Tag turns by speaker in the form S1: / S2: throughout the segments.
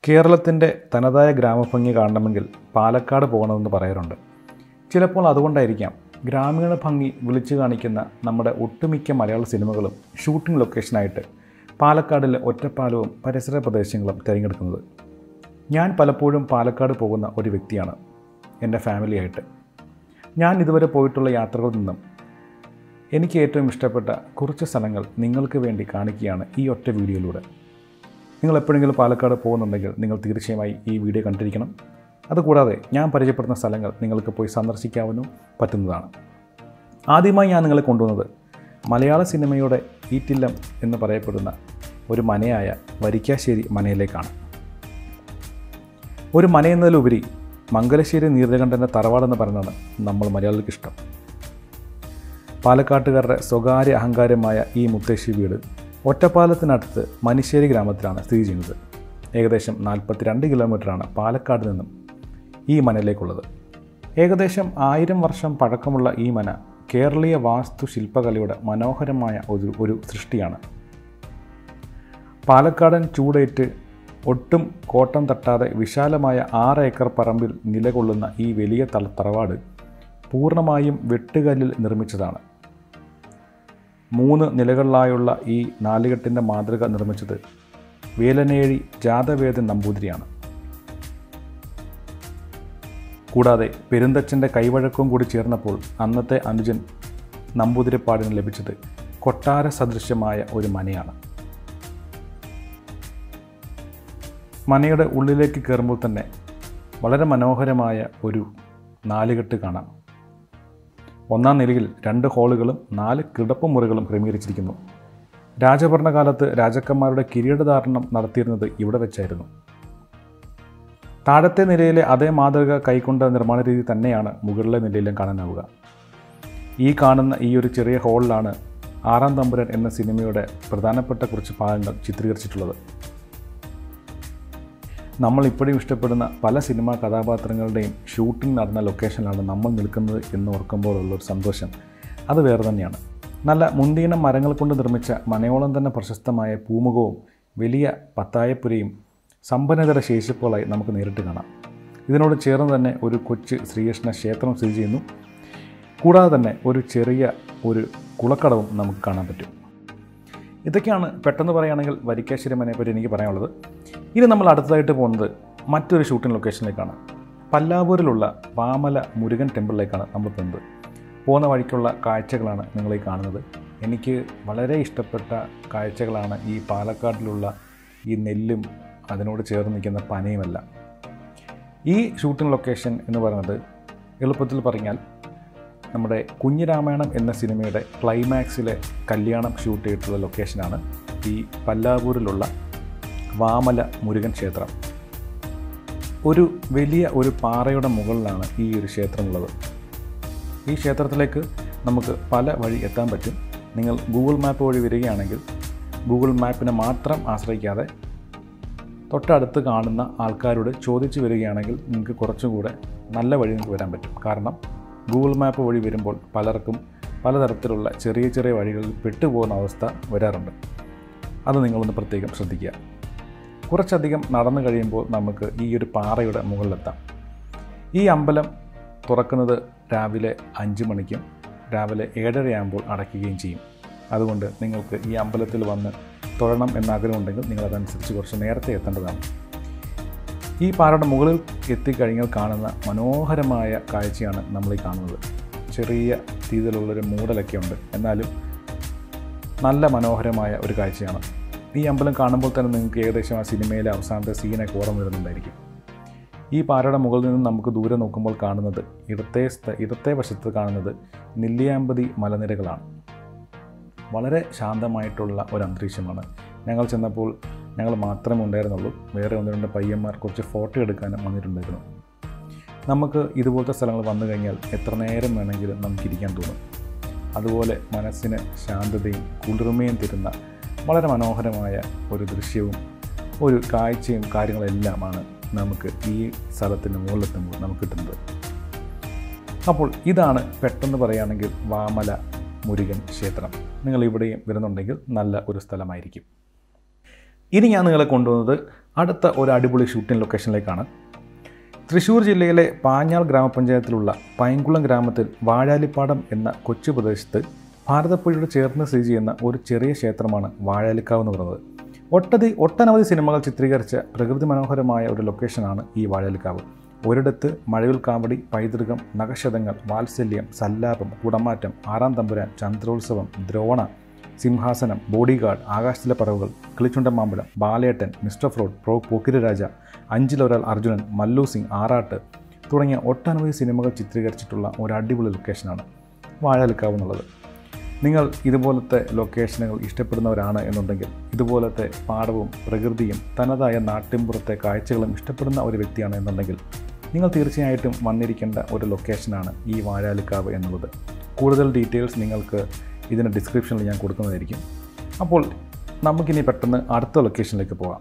S1: കേരളത്തിൻ്റെ തനതായ ഗ്രാമഭംഗി കാണണമെങ്കിൽ പാലക്കാട് പോകണമെന്ന് പറയാറുണ്ട് ചിലപ്പോൾ അതുകൊണ്ടായിരിക്കാം ഗ്രാമീണ ഭംഗി വിളിച്ചു കാണിക്കുന്ന നമ്മുടെ ഒട്ടുമിക്ക മലയാള സിനിമകളും ഷൂട്ടിംഗ് ലൊക്കേഷനായിട്ട് പാലക്കാടിലെ ഒറ്റപ്പാലവും പരിസര പ്രദേശങ്ങളും തിരഞ്ഞെടുക്കുന്നത് ഞാൻ പലപ്പോഴും പാലക്കാട് പോകുന്ന ഒരു വ്യക്തിയാണ് എൻ്റെ ഫാമിലിയായിട്ട് ഞാൻ ഇതുവരെ പോയിട്ടുള്ള യാത്രകളിൽ നിന്നും എനിക്ക് ഏറ്റവും ഇഷ്ടപ്പെട്ട കുറച്ച് സ്ഥലങ്ങൾ നിങ്ങൾക്ക് വേണ്ടി കാണിക്കുകയാണ് ഈ ഒറ്റ വീഡിയോയിലൂടെ നിങ്ങൾ എപ്പോഴെങ്കിലും പാലക്കാട് പോകുന്നുണ്ടെങ്കിൽ നിങ്ങൾ തീർച്ചയായും ഈ വീഡിയോ കണ്ടിരിക്കണം അതുകൂടാതെ ഞാൻ പരിചയപ്പെടുന്ന സ്ഥലങ്ങൾ നിങ്ങൾക്ക് പോയി സന്ദർശിക്കാവുന്നതും പറ്റുന്നതാണ് ആദ്യമായി ഞാൻ നിങ്ങളെ കൊണ്ടുവന്നത് മലയാള സിനിമയുടെ ഈറ്റില്ലം എന്ന് പറയപ്പെടുന്ന ഒരു മനയായ വരിക്കാശ്ശേരി മനയിലേക്കാണ് ഒരു മനയെന്നതിലുപരി മംഗലശ്ശേരി നീലകണ്ഠൻ്റെ തറവാടെന്ന് പറയുന്നതാണ് നമ്മൾ മലയാളികൾക്ക് ഇഷ്ടം പാലക്കാട്ടുകാരുടെ സ്വകാര്യ അഹങ്കാരമായ ഈ മുത്തശ്ശി വീട് ഒറ്റപ്പാലത്തിനടുത്ത് മനിശ്ശേരി ഗ്രാമത്തിലാണ് സ്ഥിതി ചെയ്യുന്നത് ഏകദേശം നാൽപ്പത്തിരണ്ട് കിലോമീറ്ററാണ് പാലക്കാട് നിന്നും ഈ മനയിലേക്കുള്ളത് ഏകദേശം ആയിരം വർഷം പഴക്കമുള്ള ഈ മന കേരളീയ വാസ്തു ശില്പകലയുടെ മനോഹരമായ ഒരു ഒരു സൃഷ്ടിയാണ് പാലക്കാടൻ ചൂടേറ്റ് ഒട്ടും കോട്ടം തട്ടാതെ വിശാലമായ ആറ് ഏക്കർ പറമ്പിൽ നിലകൊള്ളുന്ന ഈ വലിയ തല തറവാട് പൂർണ്ണമായും വെട്ടുകല്ലിൽ നിർമ്മിച്ചതാണ് മൂന്ന് നിലകളിലായുള്ള ഈ നാലുകെട്ടിൻ്റെ മാതൃക നിർമ്മിച്ചത് വേലനേഴി ജാതവേദൻ നമ്പൂതിരിയാണ് കൂടാതെ പെരുന്തച്ഛൻ്റെ കൈവഴക്കവും കൂടി ചേർന്നപ്പോൾ അന്നത്തെ അനുജൻ നമ്പൂതിരിപ്പാടിന് ലഭിച്ചത് കൊട്ടാര സദൃശ്യമായ ഒരു മനയാണ് മനയുടെ ഉള്ളിലേക്ക് കയറുമ്പോൾ തന്നെ വളരെ മനോഹരമായ ഒരു നാലുകെട്ട് കാണാം ഒന്നാം നിലയിൽ രണ്ട് ഹാളുകളും നാല് കിടപ്പുമുറികളും ക്രമീകരിച്ചിരിക്കുന്നു രാജഭരണകാലത്ത് രാജാക്കന്മാരുടെ കിരീടധാരണം നടത്തിയിരുന്നത് ഇവിടെ വെച്ചായിരുന്നു താഴത്തെ നിലയിലെ അതേ മാതൃക കൈക്കൊണ്ട നിർമ്മാണ രീതി തന്നെയാണ് മുകളിലെ നിലയിലും കാണാനാവുക ഈ കാണുന്ന ഈ ഒരു ചെറിയ ഹാളിലാണ് ആറാം തമ്പുരൻ എന്ന സിനിമയുടെ പ്രധാനപ്പെട്ട കുറച്ച് ഭാഗങ്ങൾ ചിത്രീകരിച്ചിട്ടുള്ളത് നമ്മൾ ഇപ്പോഴും ഇഷ്ടപ്പെടുന്ന പല സിനിമാ കഥാപാത്രങ്ങളുടെയും ഷൂട്ടിംഗ് നടന്ന ലൊക്കേഷനിലാണ് നമ്മൾ നിൽക്കുന്നത് എന്ന് ഓർക്കുമ്പോഴുള്ള ഒരു സന്തോഷം അത് വേറെ തന്നെയാണ് നല്ല മുന്തിയിനം മരങ്ങൾ കൊണ്ട് നിർമ്മിച്ച മനയോളം തന്നെ പ്രശസ്തമായ പൂമുഖവും വലിയ പത്തായപ്പുരയും സമ്പന്നതര ശേഷിപ്പുകളായി നമുക്ക് നേരിട്ട് കാണാം ഇതിനോട് ചേർന്ന് തന്നെ ഒരു കൊച്ചു ശ്രീകൃഷ്ണ ക്ഷേത്രം സ്ഥിതി ചെയ്യുന്നു കൂടാതെ തന്നെ ഒരു ചെറിയ ഒരു കുളക്കടവും നമുക്ക് കാണാൻ പറ്റും ഇതൊക്കെയാണ് പെട്ടെന്ന് പറയുകയാണെങ്കിൽ വരിക്കാശ്ശേരി മനയെപ്പറ്റി എനിക്ക് പറയാനുള്ളത് ഇനി നമ്മൾ അടുത്തതായിട്ട് പോകുന്നത് മറ്റൊരു ഷൂട്ടിംഗ് ലൊക്കേഷനിലേക്കാണ് പല്ലാവൂരിലുള്ള വാമല മുരുകൻ ടെമ്പിളിലേക്കാണ് നമ്മൾ പോകുന്നത് പോകുന്ന വഴിക്കുള്ള കാഴ്ചകളാണ് നിങ്ങൾ ഈ കാണുന്നത് എനിക്ക് വളരെ ഇഷ്ടപ്പെട്ട കാഴ്ചകളാണ് ഈ പാലക്കാട്ടിലുള്ള ഈ നെല്ലും അതിനോട് ചേർന്ന് നിൽക്കുന്ന പനയുമെല്ലാം ഈ ഷൂട്ടിംഗ് ലൊക്കേഷൻ എന്ന് പറയുന്നത് എളുപ്പത്തിൽ പറഞ്ഞാൽ നമ്മുടെ കുഞ്ഞിരാമായണം എന്ന സിനിമയുടെ ക്ലൈമാക്സിലെ കല്യാണം ഷൂട്ട് ചെയ്തിട്ടുള്ള ലൊക്കേഷനാണ് ഈ പല്ലാവൂരിലുള്ള വാമല മുരുകൻ ക്ഷേത്രം ഒരു വലിയ ഒരു പാറയുടെ മുകളിലാണ് ഈ ഒരു ക്ഷേത്രമുള്ളത് ഈ ക്ഷേത്രത്തിലേക്ക് നമുക്ക് പല വഴി എത്താൻ പറ്റും നിങ്ങൾ ഗൂഗിൾ മാപ്പ് വഴി വരികയാണെങ്കിൽ ഗൂഗിൾ മാപ്പിനെ മാത്രം ആശ്രയിക്കാതെ തൊട്ടടുത്ത് കാണുന്ന ആൾക്കാരോട് ചോദിച്ചു വരികയാണെങ്കിൽ നിങ്ങൾക്ക് കുറച്ചും കൂടെ നല്ല വഴി നിങ്ങൾക്ക് വരാൻ പറ്റും കാരണം ഗൂഗിൾ മാപ്പ് വഴി വരുമ്പോൾ പലർക്കും പലതരത്തിലുള്ള ചെറിയ ചെറിയ വഴികളിൽ പെട്ടുപോകുന്ന അവസ്ഥ വരാറുണ്ട് അത് നിങ്ങളൊന്ന് പ്രത്യേകം ശ്രദ്ധിക്കുക കുറച്ചധികം നടന്നു കഴിയുമ്പോൾ നമുക്ക് ഈ ഒരു പാറയുടെ മുകളിലെത്താം ഈ അമ്പലം തുറക്കുന്നത് രാവിലെ അഞ്ച് മണിക്കും രാവിലെ ഏഴരയാകുമ്പോൾ അടയ്ക്കുകയും ചെയ്യും അതുകൊണ്ട് നിങ്ങൾക്ക് ഈ അമ്പലത്തിൽ വന്ന് തൊഴണം എന്ന ആഗ്രഹമുണ്ടെങ്കിൽ നിങ്ങൾ അതനുസരിച്ച് കുറച്ച് നേരത്തെ എത്തേണ്ടതാണ് ഈ പാറയുടെ മുകളിൽ എത്തിക്കഴിഞ്ഞാൽ കാണുന്ന മനോഹരമായ കാഴ്ചയാണ് നമ്മൾ ഈ കാണുന്നത് ചെറിയ രീതിയിലുള്ളൊരു മൂടലൊക്കെ ഉണ്ട് എന്നാലും നല്ല മനോഹരമായ ഒരു കാഴ്ചയാണ് ഈ അമ്പലം കാണുമ്പോൾ തന്നെ നിങ്ങൾക്ക് ഏകദേശം ആ സിനിമയിലെ അവസാനത്തെ സീനൊക്കെ ഓർമ്മ വരുന്നുണ്ടായിരിക്കും ഈ പാറയുടെ മുകളിൽ നിന്നും നമുക്ക് ദൂരെ നോക്കുമ്പോൾ കാണുന്നത് ഇടത്തെ സ്ഥ- ഇടത്തെ വശത്ത് കാണുന്നത് നെല്ലിയാമ്പതി മലനിരകളാണ് വളരെ ശാന്തമായിട്ടുള്ള ഒരു അന്തരീക്ഷമാണ് ഞങ്ങൾ ചെന്നപ്പോൾ ഞങ്ങൾ മാത്രമേ ഉണ്ടായിരുന്നുള്ളൂ വേറെ ഒന്ന് രണ്ട് പയ്യന്മാർ കുറച്ച് ഫോട്ടോ എടുക്കാനും വന്നിട്ടുണ്ടായിരുന്നു നമുക്ക് ഇതുപോലത്തെ സ്ഥലങ്ങൾ വന്നു കഴിഞ്ഞാൽ എത്ര നേരം വേണമെങ്കിലും നമുക്കിരിക്കാൻ തോന്നും അതുപോലെ മനസ്സിന് ശാന്തതയും കുളിർമയും തരുന്ന വളരെ മനോഹരമായ ഒരു ദൃശ്യവും ഒരു കാഴ്ചയും കാര്യങ്ങളെല്ലാമാണ് നമുക്ക് ഈ സ്ഥലത്തിന് മുകളിലെത്തുമ്പോൾ നമുക്ക് കിട്ടുന്നത് അപ്പോൾ ഇതാണ് പെട്ടെന്ന് പറയുകയാണെങ്കിൽ വാമല മുരുകൻ ക്ഷേത്രം നിങ്ങൾ ഇവിടെയും വരുന്നുണ്ടെങ്കിൽ നല്ല ഒരു സ്ഥലമായിരിക്കും ഇനി ഞാൻ നിങ്ങളെ കൊണ്ടുവന്നത് അടുത്ത ഒരു അടിപൊളി ഷൂട്ടിംഗ് ലൊക്കേഷനിലേക്കാണ് തൃശ്ശൂർ ജില്ലയിലെ പാഞ്ഞാൾ ഗ്രാമപഞ്ചായത്തിലുള്ള പൈങ്കുളം ഗ്രാമത്തിൽ വാഴാലിപ്പാടം എന്ന കൊച്ചു പ്രദേശത്ത് ഭാരതപ്പുഴയോട് ചേർന്ന് സ്ഥിതി ചെയ്യുന്ന ഒരു ചെറിയ ക്ഷേത്രമാണ് വാഴാലിക്കാവ് എന്ന് പറയുന്നത് ഒട്ടധി ഒട്ടനവധി സിനിമകൾ ചിത്രീകരിച്ച പ്രകൃതി മനോഹരമായ ഒരു ലൊക്കേഷനാണ് ഈ വാഴാലിക്കാവ് ഒരിടത്ത് മഴവിൽ കാവടി പൈതൃകം നഖശതങ്ങൾ വാത്സല്യം സല്ലാപം കുടമാറ്റം ആറാം തമ്പുരാൻ Chandrolsavam Drona Simhasanam bodyguard Aakashathile Paravakal Kilichundan Mampazham Balettan mister fraud പ്രോ പോക്കിരരാജ അഞ്ചിലൊരാൾ അർജുനൻ മല്ലു സിംഗ് ആറാട്ട് തുടങ്ങിയ ഒട്ടനവധി സിനിമകൾ ചിത്രീകരിച്ചിട്ടുള്ള ഒരു അടിപൊളി ലൊക്കേഷനാണ് വാഴാലിക്കാവ് എന്നുള്ളത് നിങ്ങൾ ഇതുപോലത്തെ ലൊക്കേഷനുകൾ ഇഷ്ടപ്പെടുന്നവരാണ് എന്നുണ്ടെങ്കിൽ ഇതുപോലത്തെ പാടവും പ്രകൃതിയും തനതായ നാട്ടിൻപുറത്തെ കാഴ്ചകളും ഇഷ്ടപ്പെടുന്ന ഒരു വ്യക്തിയാണ് എന്നുണ്ടെങ്കിൽ നിങ്ങൾ തീർച്ചയായിട്ടും വന്നിരിക്കേണ്ട ഒരു ലൊക്കേഷനാണ് ഈ വാഴാലിക്കാവ് എന്നുള്ളത് കൂടുതൽ ഡീറ്റെയിൽസ് നിങ്ങൾക്ക് ഇതിൻ്റെ ഡിസ്ക്രിപ്ഷനിൽ ഞാൻ കൊടുക്കുന്നതായിരിക്കും അപ്പോൾ നമുക്കിനി പെട്ടെന്ന് അടുത്ത ലൊക്കേഷനിലേക്ക് പോകാം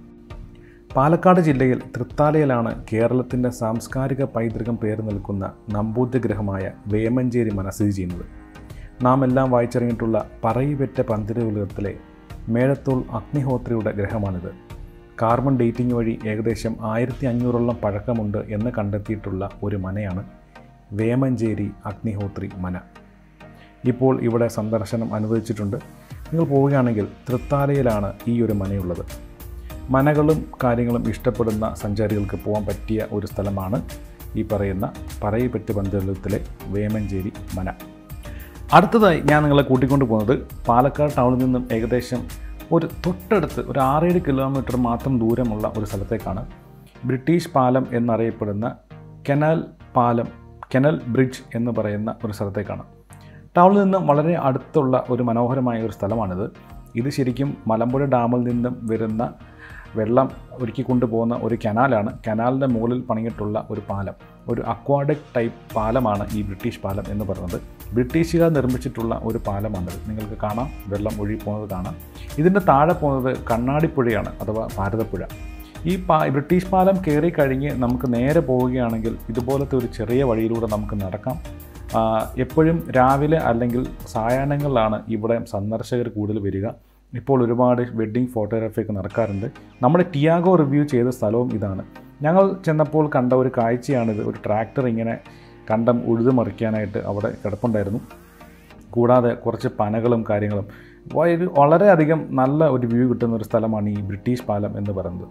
S1: പാലക്കാട് ജില്ലയിൽ തൃത്താലയിലാണ് കേരളത്തിൻ്റെ സാംസ്കാരിക പൈതൃകം പേര് നിൽക്കുന്ന നമ്പൂതിഗ്രഹമായ വേമഞ്ചേരി മന സ്ഥിതി ചെയ്യുന്നത് നാം എല്ലാം വായിച്ചിറങ്ങിയിട്ടുള്ള പറയിപെറ്റ പന്തിരുകുലത്തിലെ മേഴത്തോൾ അഗ്നിഹോത്രിയുടെ ഗ്രഹമാണിത് കാർബൺ ഡേറ്റിംഗ് വഴി ഏകദേശം ആയിരത്തി അഞ്ഞൂറോളം പഴക്കമുണ്ട് എന്ന് കണ്ടെത്തിയിട്ടുള്ള ഒരു മനയാണ് വേമഞ്ചേരി അഗ്നിഹോത്രി മന ഇപ്പോൾ ഇവിടെ സന്ദർശനം അനുവദിച്ചിട്ടുണ്ട് നിങ്ങൾ പോവുകയാണെങ്കിൽ തൃത്താലയിലാണ് ഈ ഒരു മനയുള്ളത് മനകളും കാര്യങ്ങളും ഇഷ്ടപ്പെടുന്ന സഞ്ചാരികൾക്ക് പോകാൻ പറ്റിയ ഒരു സ്ഥലമാണ് ഈ പറയുന്ന പറയിപ്പറ്റ് പന്തലത്തിലെ വേമഞ്ചേരി മന അടുത്തതായി ഞാൻ നിങ്ങളെ കൂട്ടിക്കൊണ്ട് പോകുന്നത് പാലക്കാട് ടൗണിൽ നിന്നും ഏകദേശം ഒരു തൊട്ടടുത്ത് ഒരു ആറേഴ് കിലോമീറ്റർ മാത്രം ദൂരമുള്ള ഒരു സ്ഥലത്തേക്കാണ് ബ്രിട്ടീഷ് പാലം എന്നറിയപ്പെടുന്ന കെനാൽ പാലം കെനൽ ബ്രിഡ്ജ് എന്ന് പറയുന്ന ഒരു സ്ഥലത്തേക്കാണ് ടൗണിൽ നിന്നും വളരെ അടുത്തുള്ള ഒരു മനോഹരമായ ഒരു സ്ഥലമാണിത് ഇത് ശരിക്കും മലമ്പുഴ ഡാമിൽ നിന്നും വരുന്ന വെള്ളം ഒരുക്കി കൊണ്ടുപോകുന്ന ഒരു കനാലാണ് കനാലിൻ്റെ മുകളിൽ പണിയിട്ടുള്ള ഒരു പാലം ഒരു അക്വാഡിക് ടൈപ്പ് പാലമാണ് ഈ ബ്രിട്ടീഷ് പാലം എന്ന് പറയുന്നത് ബ്രിട്ടീഷുകാർ നിർമ്മിച്ചിട്ടുള്ള ഒരു പാലമാണിത് നിങ്ങൾക്ക് കാണാം വെള്ളം ഒഴുകി പോകുന്നത് കാണാം ഇതിൻ്റെ താഴെ പോകുന്നത് കണ്ണാടിപ്പുഴയാണ് അഥവാ ഭാരതപ്പുഴ ഈ പാ ബ്രിട്ടീഷ് പാലം കയറി കഴിഞ്ഞ് നമുക്ക് നേരെ പോവുകയാണെങ്കിൽ ഇതുപോലത്തെ ഒരു ചെറിയ വഴിയിലൂടെ നമുക്ക് നടക്കാം ആ, എപ്പോഴും രാവിലെ അല്ലെങ്കിൽ സായാഹ്നങ്ങളിലാണ് ഇവിടെ സന്ദർശകർ കൂടുതൽ വരിക ഇപ്പോൾ ഒരുപാട് വെഡ്ഡിങ് ഫോട്ടോഗ്രാഫിയൊക്കെ നടക്കാറുണ്ട് നമ്മുടെ ടിയാഗോ റിവ്യൂ ചെയ്ത സ്ഥലവും ഇതാണ് ഞങ്ങൾ ചെന്നപ്പോൾ കണ്ട ഒരു കാഴ്ചയാണിത് ഒരു ട്രാക്ടർ ഇങ്ങനെ കണ്ടം ഉഴുതുമറിക്കാനായിട്ട് അവിടെ കിടപ്പുണ്ടായിരുന്നു കൂടാതെ കുറച്ച് പനകളും കാര്യങ്ങളും വയ- വളരെയധികം നല്ല ഒരു വ്യൂ കിട്ടുന്ന ഒരു സ്ഥലമാണ് ഈ ബ്രിട്ടീഷ് പാലം എന്ന് പറയുന്നത്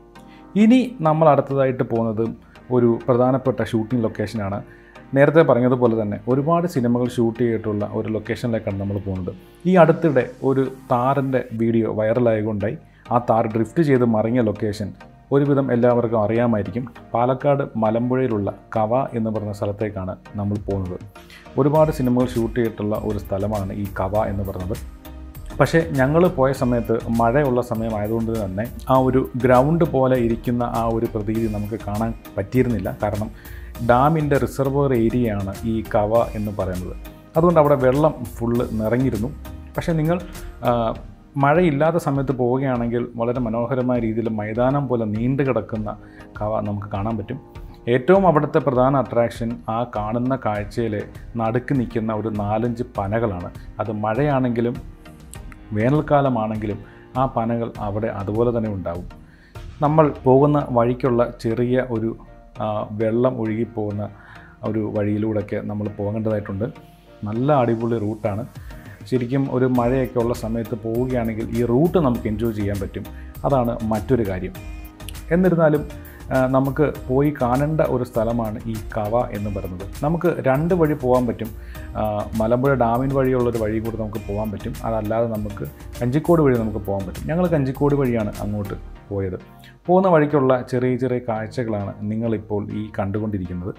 S1: ഇനി നമ്മൾ അടുത്തതായിട്ട് പോകുന്നത് ഒരു പ്രധാനപ്പെട്ട ഷൂട്ടിംഗ് ലൊക്കേഷനാണ് നേരത്തെ പറഞ്ഞതുപോലെ തന്നെ ഒരുപാട് സിനിമകൾ ഷൂട്ട് ചെയ്തിട്ടുള്ള ഒരു ലൊക്കേഷനിലേക്കാണ് നമ്മൾ പോകുന്നത് ഈ അടുത്തിടെ ഒരു താറിൻ്റെ വീഡിയോ വൈറലായതുകൊണ്ടായി ആ താർ ഡ്രിഫ്റ്റ് ചെയ്ത് മറിഞ്ഞ ലൊക്കേഷൻ ഒരുവിധം എല്ലാവർക്കും അറിയാമായിരിക്കും പാലക്കാട് മലമ്പുഴയിലുള്ള കവ എന്ന് പറയുന്ന സ്ഥലത്തേക്കാണ് നമ്മൾ പോകുന്നത് ഒരുപാട് സിനിമകൾ ഷൂട്ട് ചെയ്തിട്ടുള്ള ഒരു സ്ഥലമാണ് ഈ കവ എന്ന് പറയുന്നത് പക്ഷേ ഞങ്ങൾ പോയ സമയത്ത് മഴയുള്ള സമയമായതുകൊണ്ട് തന്നെ ആ ഒരു ഗ്രൗണ്ട് പോലെ ഇരിക്കുന്ന ആ ഒരു പ്രതീതി നമുക്ക് കാണാൻ പറ്റിയിരുന്നില്ല കാരണം ഡാമിൻ്റെ റിസർവോയർ ഏരിയയാണ് ഈ കവ എന്ന് പറയുന്നത് അതുകൊണ്ട് അവിടെ വെള്ളം ഫുള്ള് നിറഞ്ഞിരുന്നു പക്ഷേ നിങ്ങൾ ആ, മഴയില്ലാത്ത സമയത്ത് പോവുകയാണെങ്കിൽ വളരെ മനോഹരമായ രീതിയിൽ മൈതാനം പോലെ നീണ്ടു കിടക്കുന്ന കവ നമുക്ക് കാണാൻ പറ്റും ഏറ്റവും അവിടുത്തെ പ്രധാന അട്രാക്ഷൻ ആ കാണുന്ന കാഴ്ചയിൽ നടുക്ക് നിൽക്കുന്ന ഒരു നാലഞ്ച് പനകളാണ് അത് മഴയാണെങ്കിലും വേനൽക്കാലമാണെങ്കിലും ആ പനകൾ അവിടെ അതുപോലെ തന്നെ ഉണ്ടാവും നമ്മൾ പോകുന്ന വഴിക്കുള്ള ചെറിയ ഒരു ആ, വെള്ളം ഒഴുകിപ്പോകുന്ന ഒരു വഴിയിലൂടെയൊക്കെ നമ്മൾ പോകേണ്ടതായിട്ടുണ്ട് നല്ല അടിപൊളി റൂട്ടാണ് ശരിക്കും ഒരു മഴയൊക്കെ ഉള്ള സമയത്ത് പോവുകയാണെങ്കിൽ ഈ റൂട്ട് നമുക്ക് എൻജോയ് ചെയ്യാൻ പറ്റും അതാണ് മറ്റൊരു കാര്യം എന്നിരുന്നാലും ആ, നമുക്ക് പോയി കാണേണ്ട ഒരു സ്ഥലമാണ് ഈ കവ എന്ന് പറയുന്നത് നമുക്ക് രണ്ട് വഴി പോകാൻ പറ്റും ആ, മലമ്പുഴ ഡാമിൻ വഴിയുള്ളൊരു വഴി കൂടി നമുക്ക് പോകാൻ പറ്റും അതല്ലാതെ നമുക്ക് കഞ്ചിക്കോട് വഴി നമുക്ക് പോകാൻ പറ്റും ഞങ്ങൾ കഞ്ചിക്കോട് വഴിയാണ് അങ്ങോട്ട് പോയത് പോകുന്ന വഴിക്കുള്ള ചെറിയ ചെറിയ കാഴ്ചകളാണ് നിങ്ങളിപ്പോൾ ഈ കണ്ടുകൊണ്ടിരിക്കുന്നത്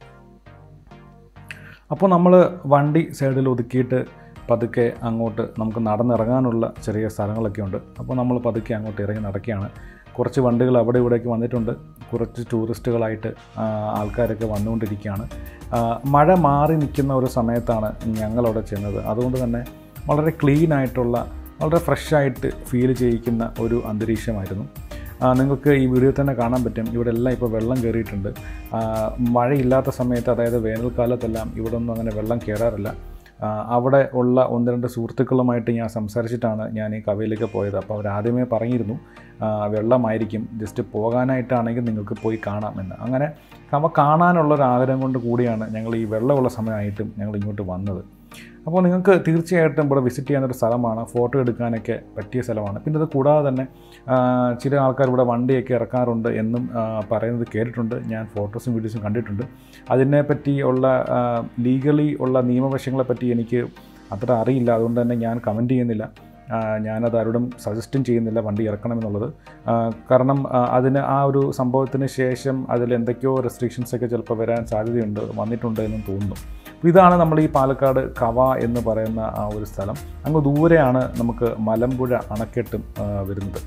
S1: അപ്പോൾ നമ്മൾ വണ്ടി സൈഡിൽ ഒതുക്കിയിട്ട് പതുക്കെ അങ്ങോട്ട് നമുക്ക് നടന്നിറങ്ങാനുള്ള ചെറിയ സ്ഥലങ്ങളൊക്കെ ഉണ്ട് അപ്പോൾ നമ്മൾ പതുക്കെ അങ്ങോട്ട് ഇറങ്ങി നടക്കുകയാണ് കുറച്ച് വണ്ടികൾ അവിടെ ഇവിടേക്ക് വന്നിട്ടുണ്ട് കുറച്ച് ടൂറിസ്റ്റുകളായിട്ട് ആ, ആൾക്കാരൊക്കെ വന്നുകൊണ്ടിരിക്കുകയാണ് ആ, മഴ മാറി നിൽക്കുന്ന ഒരു സമയത്താണ് ഞങ്ങളവിടെ ചെന്നത് അതുകൊണ്ട് തന്നെ വളരെ ക്ലീൻ ആയിട്ടുള്ള വളരെ ഫ്രഷായിട്ട് ഫീൽ ചെയ്യിക്കുന്ന ഒരു അന്തരീക്ഷമായിരുന്നു ആ, നിങ്ങൾക്ക് ഈ വീഡിയോ തന്നെ കാണാൻ പറ്റും ഇവിടെ എല്ലാം ഇപ്പോൾ വെള്ളം കയറിയിട്ടുണ്ട് ആ, മഴയില്ലാത്ത സമയത്ത് അതായത് വേനൽക്കാലത്തെല്ലാം ഇവിടെ ഒന്നും അങ്ങനെ വെള്ളം കയറാറില്ല ആ, അവിടെ ഉള്ള ഒന്ന് രണ്ട് സുഹൃത്തുക്കളുമായിട്ട് ഞാൻ സംസാരിച്ചിട്ടാണ് ഞാൻ ഈ കവയിലേക്ക് പോയത് അപ്പോൾ അവർ ആദ്യമേ പറഞ്ഞിരുന്നു ആ, വെള്ളമായിരിക്കും ജസ്റ്റ് പോകാനായിട്ടാണെങ്കിൽ നിങ്ങൾക്ക് പോയി കാണാമെന്ന് അങ്ങനെ കവ കാണാനുള്ള ഒരു ആഗ്രഹം കൊണ്ട് കൂടിയാണ് ഞങ്ങൾ ഈ വെള്ളമുള്ള സമയമായിട്ടും ഞങ്ങൾ ഇങ്ങോട്ട് വന്നത് അപ്പോൾ നിങ്ങൾക്ക് തീർച്ചയായിട്ടും ഇവിടെ വിസിറ്റ് ചെയ്യാവുന്ന ഒരു സ്ഥലമാണ് ഫോട്ടോ എടുക്കാനൊക്കെ പറ്റിയ സ്ഥലമാണ് പിന്നെ അത് കൂടാതെ തന്നെ ആ, ചില ആൾക്കാർ ഇവിടെ വണ്ടിയൊക്കെ ഇറക്കാറുണ്ട് എന്നും ആ, പറയുന്നത് കേട്ടിട്ടുണ്ട് ഞാൻ ഫോട്ടോസും വീഡിയോസും കണ്ടിട്ടുണ്ട് അതിനെപ്പറ്റി ഉള്ള ലീഗലി ഉള്ള നിയമവശങ്ങളെ പറ്റി എനിക്ക് അത്ര അറിയില്ല അതുകൊണ്ട് തന്നെ ഞാൻ കമൻറ്റ് ചെയ്യുന്നില്ല ആ, ഞാനത് ആരോടും സജസ്റ്റും ചെയ്യുന്നില്ല വണ്ടി ഇറക്കണമെന്നുള്ളത് ആ, കാരണം ആ, അതിന് ആ ഒരു സംഭവത്തിന് ശേഷം അതിൽ എന്തൊക്കെയോ റെസ്ട്രിക്ഷൻസ് ഒക്കെ ചിലപ്പോൾ വരാൻ സാധ്യതയുണ്ട് വന്നിട്ടുണ്ട് എന്നും തോന്നുന്നു അപ്പോൾ ഇതാണ് നമ്മൾ ഈ പാലക്കാട് കവ എന്ന് പറയുന്ന ആ ഒരു സ്ഥലം അങ്ങ് ദൂരെയാണ് നമുക്ക് മലമ്പുഴ അണക്കെട്ടും ആ, വരുന്നത്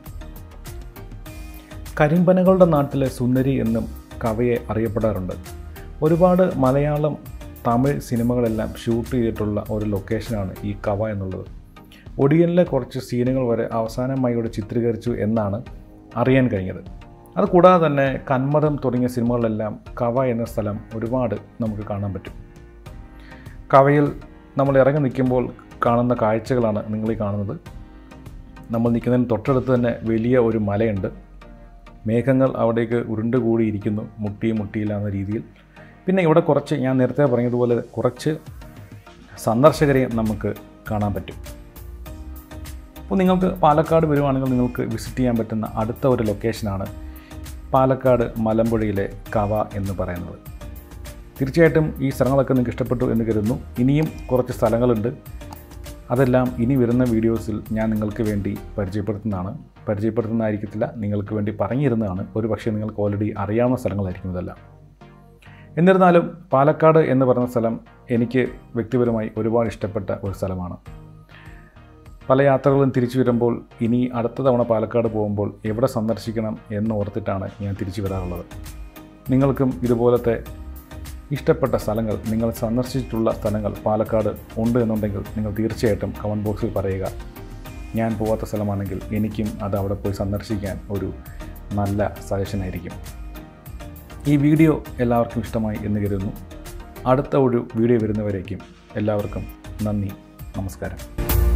S1: കരിമ്പനകളുടെ നാട്ടിലെ സുന്ദരി എന്നും കവയെ അറിയപ്പെടാറുണ്ട് ഒരുപാട് മലയാളം തമിഴ് സിനിമകളെല്ലാം ഷൂട്ട് ചെയ്തിട്ടുള്ള ഒരു ലൊക്കേഷനാണ് ഈ കവ എന്നുള്ളത് ഒടിയനിലെ കുറച്ച് സീനുകൾ വരെ അവസാനമായി ഇവിടെ ചിത്രീകരിച്ചു എന്നാണ് അറിയാൻ കഴിഞ്ഞത് അതുകൂടാതെ തന്നെ കന്മതം തുടങ്ങിയ സിനിമകളിലെല്ലാം കവ എന്ന സ്ഥലം ഒരുപാട് നമുക്ക് കാണാൻ പറ്റും കവയിൽ നമ്മൾ ഇറങ്ങി നിൽക്കുമ്പോൾ കാണുന്ന കാഴ്ചകളാണ് നിങ്ങൾ ഈ കാണുന്നത് നമ്മൾ നിൽക്കുന്നതിന് തൊട്ടടുത്ത് തന്നെ വലിയ ഒരു മലയുണ്ട് മേഘങ്ങൾ അവിടേക്ക് ഉരുണ്ടുകൂടിയിരിക്കുന്നു മുട്ടി മുട്ടിയില്ല എന്ന രീതിയിൽ പിന്നെ ഇവിടെ കുറച്ച് ഞാൻ നേരത്തെ പറഞ്ഞതുപോലെ കുറച്ച് സന്ദർശകരെ നമുക്ക് കാണാൻ പറ്റും അപ്പോൾ നിങ്ങൾക്ക് പാലക്കാട് വരുവാണെങ്കിൽ നിങ്ങൾക്ക് വിസിറ്റ് ചെയ്യാൻ പറ്റുന്ന അടുത്ത ഒരു ലൊക്കേഷനാണ് പാലക്കാട് മലമ്പുഴയിലെ കവ എന്ന് പറയുന്നത് തീർച്ചയായിട്ടും ഈ സ്ഥലങ്ങളൊക്കെ നിങ്ങൾക്ക് ഇഷ്ടപ്പെട്ടു എന്ന് കരുതുന്നു ഇനിയും കുറച്ച് സ്ഥലങ്ങളുണ്ട് അതെല്ലാം ഇനി വരുന്ന വീഡിയോസിൽ ഞാൻ നിങ്ങൾക്ക് വേണ്ടി പരിചയപ്പെടുത്തുന്നതാണ് പരിചയപ്പെടുത്തുന്നതായിരിക്കത്തില്ല നിങ്ങൾക്ക് വേണ്ടി പറഞ്ഞിരുന്നതാണ് ഒരു പക്ഷേ നിങ്ങൾക്ക് ഓൾറെഡി അറിയാവുന്ന സ്ഥലങ്ങളായിരിക്കും ഇതെല്ലാം എന്നിരുന്നാലും പാലക്കാട് എന്ന് പറയുന്ന സ്ഥലം എനിക്ക് വ്യക്തിപരമായി ഒരുപാട് ഇഷ്ടപ്പെട്ട ഒരു സ്ഥലമാണ് പല യാത്രകളും തിരിച്ചു വരുമ്പോൾ ഇനി അടുത്ത തവണ പാലക്കാട് പോകുമ്പോൾ എവിടെ സന്ദർശിക്കണം എന്ന് ഓർത്തിട്ടാണ് ഞാൻ തിരിച്ചു വരാറുള്ളത് നിങ്ങൾക്കും ഇതുപോലത്തെ ഇഷ്ടപ്പെട്ട സ്ഥലങ്ങൾ നിങ്ങൾ സന്ദർശിച്ചിട്ടുള്ള സ്ഥലങ്ങൾ പാലക്കാട് ഉണ്ട് എന്നുണ്ടെങ്കിൽ നിങ്ങൾ തീർച്ചയായിട്ടും കമൻറ്റ് ബോക്സിൽ പറയുക ഞാൻ പോകാത്ത സ്ഥലമാണെങ്കിൽ എനിക്കും അത് അവിടെ പോയി സന്ദർശിക്കാൻ ഒരു നല്ല സജഷനായിരിക്കും ഈ വീഡിയോ എല്ലാവർക്കും ഇഷ്ടമായി എന്ന് കരുതുന്നു അടുത്ത ഒരു വീഡിയോ വരുന്നവരേക്കും എല്ലാവർക്കും നന്ദി നമസ്കാരം